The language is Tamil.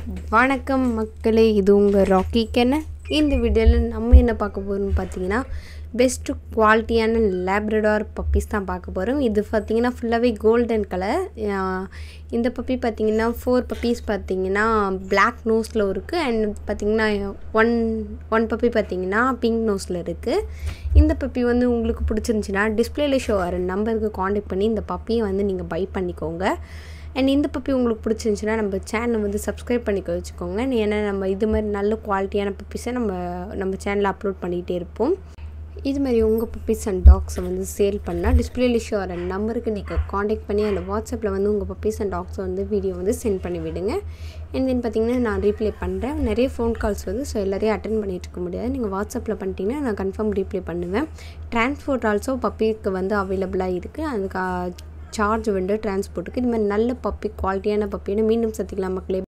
வணக்கம் மக்களே இது உங்கள் ராக்கி கென இந்த வீடியோவில் நம்ம என்ன பார்க்க போகிறோம்னு பார்த்தீங்கன்னா பெஸ்ட்டு குவாலிட்டியான லேப்ரடார் பப்பீஸ் தான் பார்க்க போகிறோம் இது பார்த்தீங்கன்னா ஃபுல்லாகவே கோல்டன் கலர் இந்த பப்பி பார்த்தீங்கன்னா ஃபோர் பப்பீஸ் பார்த்தீங்கன்னா பிளாக் நோஸில் இருக்குது அண்ட் பார்த்தீங்கன்னா ஒன் ஒன் பப்பி பார்த்தீங்கன்னா பிங்க் நோஸில் இருக்குது இந்த பப்பி வந்து உங்களுக்கு பிடிச்சிருந்துச்சின்னா டிஸ்பிளேல ஷோ ஆகிற நம்பருக்கு காண்டாக்ட் பண்ணி இந்த பப்பியை வந்து நீங்கள் பை பண்ணிக்கோங்க அண்ட் இந்த பப்பி உங்களுக்கு பிடிச்சிருந்துச்சின்னா நம்ம சேனலை வந்து சப்ஸ்கிரைப் பண்ணிக்க வச்சுக்கோங்க ஏன்னா நம்ம இது மாதிரி நல்ல குவாலிட்டியான பப்பீஸை நம்ம நம்ம சேனலில் அப்லோட் பண்ணிகிட்டே இருப்போம் இது மாதிரி உங்கள் பப்பீஸ் அண்ட் டாக்ஸை வந்து சேல் பண்ணால் டிஸ்பிளேல ஷோ ஆகிற நம்பருக்கு நீங்கள் காண்டாக்ட் பண்ணி அந்த வாட்ஸ்அப்பில் வந்து உங்கள் பப்பீஸ் அண்ட் டாக்ஸை வந்து வீடியோ வந்து சென்ட் பண்ணி விடுங்க அண்ட் தென் பார்த்தீங்கன்னா நான் ரீப்ளே பண்ணுறேன் நிறைய ஃபோன் கால்ஸ் வந்து ஸோ எல்லாரையும் அட்டன் பண்ணிட்டு இருக்க முடியாது நீங்கள் வாட்ஸ்அப்பில் பண்ணிட்டீங்கன்னா நான் கன்ஃபார்ம் ரீப்ளே பண்ணுவேன் டிரான்ஸ்போர்ட் ஆல்சோ பப்பிக்கு வந்து அவைலபிளாக இருக்குது அதுக்கு சார்ஜ் வந்து டிரான்ஸ்போர்ட்டுக்கு இது மாதிரி நல்ல பப்பி குவாலிட்டியான பப்பின்னு மீண்டும் சந்திக்கலாம் மக்களே